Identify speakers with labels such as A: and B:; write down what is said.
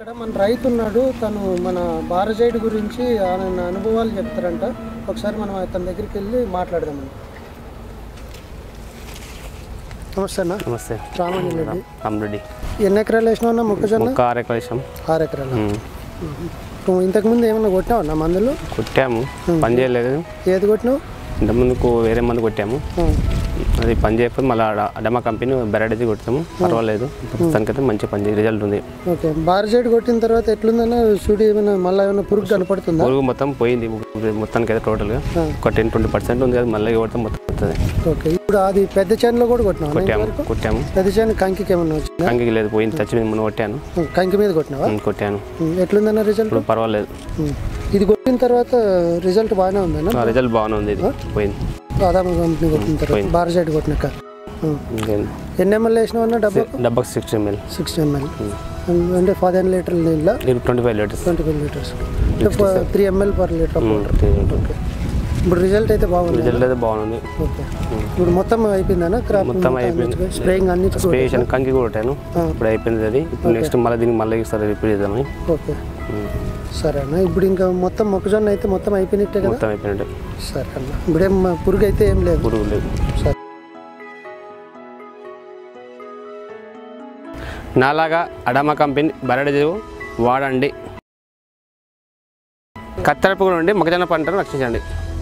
A: ఇక్కడ మన రైతు ఉన్నాడు తను మన బారజైడ్ గురించి ఆయన అనుభవాలు చెప్తారంట ఒకసారి మనం అతని దగ్గరికి వెళ్ళి మాట్లాడదామండి నమస్తే అన్న
B: నమస్తే
A: రామాంజన్ రెడ్డి
B: రామరెడ్డి
A: ఎన్ని ఎకరాలు వేసినావు మొక్కజొన్న
B: మొక్క ఆరు ఎకరాలు వేసాం
A: ఆరు ఎకరాలు నువ్వు ఇంతకుముందు ఏమన్నా కొట్టినావు అన్న మందులు
B: కొట్టాము పని చేయలేదు
A: ఏది కొట్టినావు
B: ఇంతకుముందుకు వేరే మంది కొట్టాము
A: ఆ,
B: అది పని చేయకపోతే మళ్ళీ అడమా కంపెనీ బెరడేది కొట్టాము పర్వాలేదు ప్రస్తుతానికైతే మంచి పని రిజల్ట్ ఉంది
A: ఓకే బారజైడ్ కొట్టిన తర్వాత ఎట్లుందన్న చూడు ఏమైనా మళ్ళీ ఏమైనా పురుగు కనపడుతుందా
B: పురుగు మొత్తం పోయింది మొత్తానికి అయితే టోటల్గా ఒక టెన్ ట్వంటీ పర్సెంట్ ఉంది కదా మళ్ళీ కొడితే మొత్తం వస్తుంది
A: ఓకే ఇప్పుడు అది పెద్ద చేనులో కూడా కొట్టినావా
B: కొట్టాము కొట్టాము
A: పెద్ద చేను కంకికి ఏమన్నా వచ్చిందా
B: కంకి లేదు పోయింది తెచ్చి మీద మొన్న కొట్టాను
A: కంకి మీద కొట్టినావా
B: ఉమ్, కొట్టాను
A: ఉమ్, ఎట్లుందన్న రిజల్ట్
B: ఇప్పుడు పర్వాలేదు
A: ఉమ్. ఇది కొట్టిన తర్వాత రిజల్ట్ బాగానే ఉందన్న
B: ఆ రిజల్ట్ బాగానే ఉంది ఇది పోయింది
A: బాదామ కంపెనీ కొట్టిన తర్వాత బారజైడ్ కొట్టినాక ఉమ్.
B: ఇంకేం
A: ఎన్ని ఎంఎల్ వేసినావు అన్న డబ్బా
B: డబ్బాకి సిక్స్ ఎంఎల్
A: సిక్స్టీ ఎంఎల్ అంటే పదిహేను లీటర్ల నీళ్ళ
B: twenty five litres
A: twenty five litres three ML per litre of water okay ఇప్పుడు రిజల్ట్ అయితే బాగుంది
B: రిజల్ట్ అయితే బాగుంది
A: ఓకే ఇప్పుడు మొత్తం అయిపోయిందన్న క్రాప్
B: మొత్తం అయిపోయింది.
A: స్ప్రేయింగ్ అన్ని
B: స్ప్రే చేశాను కంకి కూడా కొట్టాను ఇప్పుడు అయిపోయింది అది ఇప్పుడు నెక్స్ట్ మళ్ళీ దీనికి మళ్ళీ ఈసారి రిపీట్ చేద్దామని
A: ఓకే సరే అన్న ఇప్పుడు ఇంకా మొత్తం మొక్కజొన్న అయితే మొత్తం అయిపోయినట్టే కదా
B: మొత్తం అయిపోయినట్టు
A: సరే అన్న ఇప్పుడేం మ- పురుగు అయితే ఏం లేదు
B: పురుగు లేదు
A: సరే
B: నాలాగా అడామా కంపెనీ బరడజీవు వాడండి కత్తెరపు నుండి మొక్కజొన్న పంటను రక్షించండి